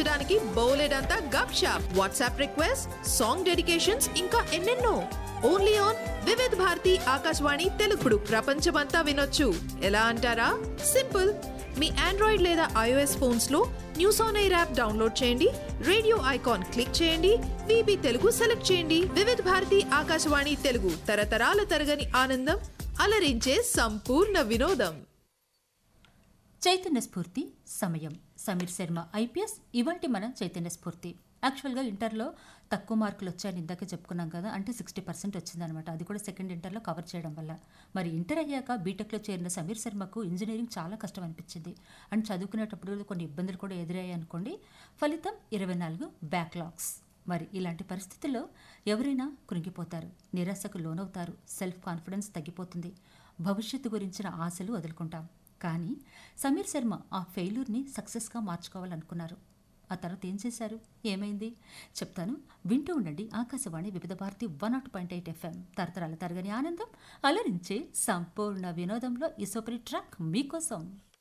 వినిపించడానికి బోలెడంతా గప్ షాప్ వాట్సాప్ రిక్వెస్ట్ సాంగ్ డెడికేషన్స్ ఇంకా ఎన్నెన్నో ఓన్లీ ఆన్ వివిధ్ భారతి ఆకాశవాణి తెలుగుడు ప్రపంచమంతా వినొచ్చు ఎలా అంటారా సింపుల్ మీ ఆండ్రాయిడ్ లేదా ఐఓఎస్ ఫోన్స్ లో news on air app download చేయండి రేడియో ఐకాన్ క్లిక్ చేయండి విబి తెలుగు సెలెక్ట్ చేయండి వివిధ్ భారతి ఆకాశవాణి తెలుగు తరతరాల తరగని ఆనందం అలరించే సంపూర్ణ వినోదం చైతన్య స్ఫూర్తి సమయం సమీర్ శర్మ ఐపీఎస్ ఇవాటి మన చైతన్య స్ఫూర్తి యాక్చువల్గా ఇంటర్లో తక్కువ మార్కులు వచ్చాయని ఇందాకే చెప్పుకున్నాం కదా అంటే సిక్స్టీ పర్సెంట్ వచ్చిందనమాట అది కూడా సెకండ్ ఇంటర్లో కవర్ చేయడం వల్ల మరి ఇంటర్ అయ్యాక బీటెక్లో చేరిన సమీర్ శర్మకు ఇంజనీరింగ్ చాలా కష్టం అనిపించింది అండ్ చదువుకునేటప్పుడు కొన్ని ఇబ్బందులు కూడా ఎదురయ్యాయి అనుకోండి ఫలితం ఇరవై నాలుగు బ్యాక్లాగ్స్ మరి ఇలాంటి పరిస్థితుల్లో ఎవరైనా కృంగిపోతారు నిరాశకు లోనవుతారు సెల్ఫ్ కాన్ఫిడెన్స్ తగ్గిపోతుంది భవిష్యత్తు గురించిన ఆశలు వదులుకుంటాం కానీ సమీర్ శర్మ ఆ ఫెయిల్యూర్ని సక్సెస్గా మార్చుకోవాలనుకున్నారు ఆ తర్వాత ఏం చేశారు ఏమైంది చెప్తాను వింటూ ఉండండి Akashvani Vividh Bharati one nought point eight FM తరతరాల తరగని ఆనందం అలరించే సంపూర్ణ వినోదంలో ఈ సూపర్ ట్రాక్ మీకోసం